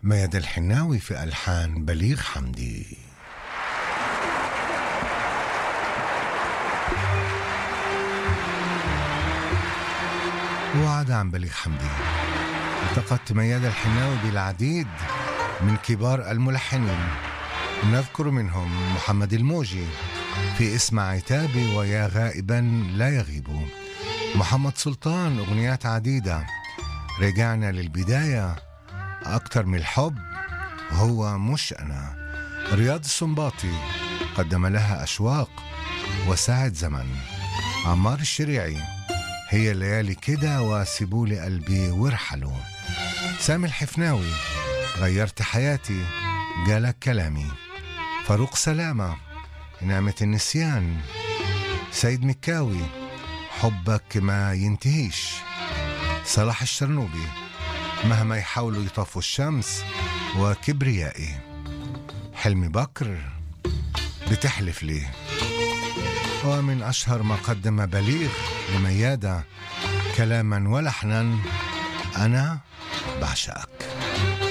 مياد الحناوي في ألحان بليغ حمدي وعد عن بليغ حمدي التقطت مياد الحناوي بالعديد من كبار الملحنين نذكر منهم محمد الموجي في اسم عتابي ويا غائبا لا يغيب محمد سلطان أغنيات عديدة رجعنا للبداية أكتر من الحب هو مش أنا رياض السنباطي قدم لها أشواق وساعة زمن عمار الشريعي هي الليالي كده وسيبولي قلبي وارحلوا سامي الحفناوي غيرت حياتي جالك كلامي فاروق سلامة نعمة النسيان سيد مكاوي حبك ما ينتهيش صلاح الشرنوبي مهما يحاولوا يطفوا الشمس وكبريائي حلمي بكر بتحلف ليه ومن أشهر ما قدم بليغ لميادة كلاما ولحنا أنا بعشقك